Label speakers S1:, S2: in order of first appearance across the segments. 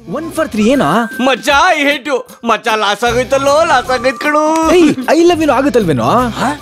S1: one for three ಏನಾ
S2: ಮಚ್ಚ I hate you ಮಚ್ಚ ಲಾಸ್ ಆಗೈತಲ್ಲೋ ಲಾಸ್ ಆಗೈತ್ ಕಣು
S1: ಐ ಲವ್ ಯು ಆಗುತ್ತಲ್ವೇನೋ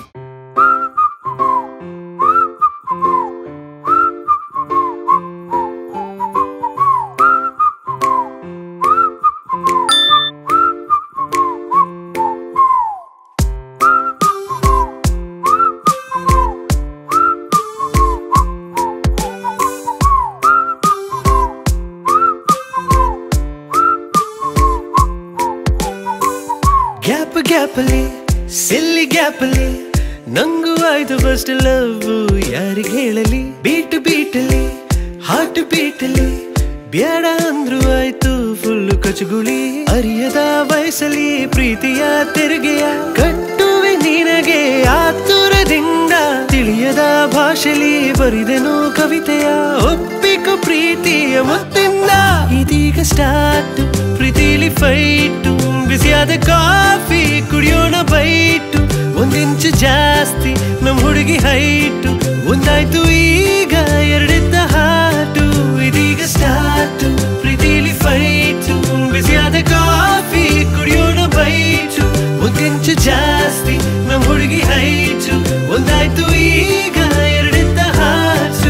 S3: ಗ್ಯಾಪ್ ಗ್ಯಾಪಲ್ಲಿ ಸಿಲ್ಲಿ ಗ್ಯಾಪಲ್ಲಿ ನಂಗೂ ಆಯ್ತು ಫಸ್ಟ್ ಲವ್ ಯಾರಿಗೆ ಹೇಳಲಿ ಬೀಟ್ ಬೀಟಲ್ಲಿ ಹಾರ್ಟ್ ಬೀಟಲ್ಲಿ ಬ್ಯಾಡ ಅಂದ್ರು ಆಯ್ತು ಫುಲ್ ಕಚಗುಳಿ ಅರಿಯದ ವಯಸ್ಸಲ್ಲಿ ಪ್ರೀತಿಯ ತೆರಿಗೆಯ ಕಟ್ಟುವೆ ನಿನಗೆ ಆತುರದಿಂದ ತಿಳಿಯದ ಭಾಷೆಲಿ ಬರಿದೆನು ಕವಿತೆಯ ಒಪ್ಪಿಕೊ ಪ್ರೀತಿಯ ಮುತ್ತಿಂದ ಇದೀಗ ಸ್ಟಾರ್ಟ್ ಪ್ರೀತಿಲಿ ಫೈಟು ಬಿಸಿಯಾದ ಕಾಫಿ ಕುಡಿಯೋಣ ಬೈಟು ಒಂದಿಂಚು ಜಾಸ್ತಿ ನಮ್ ಹುಡುಗಿ ಹೈಟು ಒಂದಾಯ್ತು ಈಗ ಎರಡಿದ್ದ ಹಾಟು ಇದೀಗ ಸ್ಟಾರ್ಟ್ ಪ್ರೀತಿಲಿ ಫೈಟು ಬಿಸಿಯಾದ ಕಾಫಿ ಕುಡಿಯೋಣ ಬೈಟು ಒಂದಿಂಚು ಜಾಸ್ತಿ ನಮ್ ಹುಡುಗಿ ಹೈಟು ಒಂದಾಯ್ತು ಈಗ ಎರಡಿದ್ದ ಹಾಟು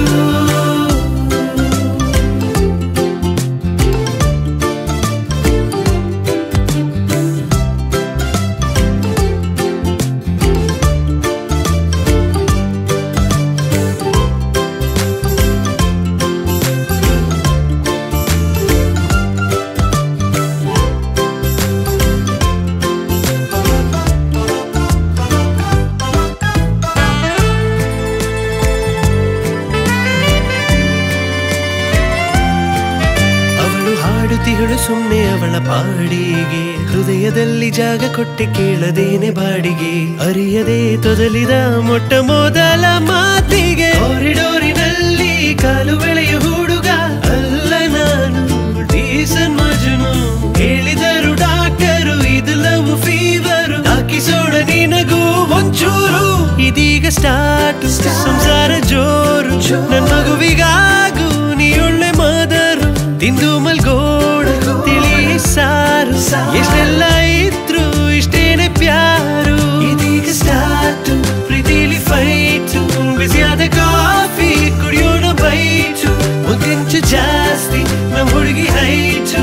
S3: ಅವಳು ಹಾಡುತ್ತಿಹಳು ಸುಮ್ಮನೆ ಅವಳ ಪಾಡಿಗೆ ಹೃದಯದಲ್ಲಿ ಜಾಗ ಕೊಟ್ಟೆ ಕೇಳದೇನೆ ಬಾಡಿಗೆ ಅರಿಯದೆ ತೊದಲಿದ ಮೊಟ್ಟ ಮೊದಲ ಮಾತಿಗೆ ಕಾರಿಡೋರಿನಲ್ಲಿ ಕಾಲು ಬೆಳೆಯ ಹುಡುಗ ಅಲ್ಲ ನಾನು ಡೀಸನ್ ಮಜನು ಹೇಳಿದರು ಡಾಕ್ಟರು ಇದು ಲವ್ ಫೀವರು ಹಾಕಿಸೋಣ ನಿನಗೂ ಒಂಚೂರು ಇದೀಗ ಸ್ಟಾರ್ಟ್ ಸಂಸಾರ ಜೋರು ನನ್ ಮಗುವಿಗಾಗು ನೀ ಒಳ್ಳೆ ಮದರು ತಿಂದು ಮಲ್ಗೋಡ ತಿಳಿ ಸಾರು ಎಷ್ಟೆಲ್ಲ ಇದ್ರು ಇಷ್ಟೇನೆ ಪ್ಯಾರು ಇದೀಗ ಸ್ಟಾರ್ಟ್ ಪ್ರೀತಿಲಿ ಫೈಟು ಬಿಸಿಯಾದ ಕಾಫಿ ಕುಡಿಯೋಣ ಬೈಟು ಒಂದಿಂಚು ಜಾಸ್ತಿ ನಮ್ ಹುಡುಗಿ ಹೈಟು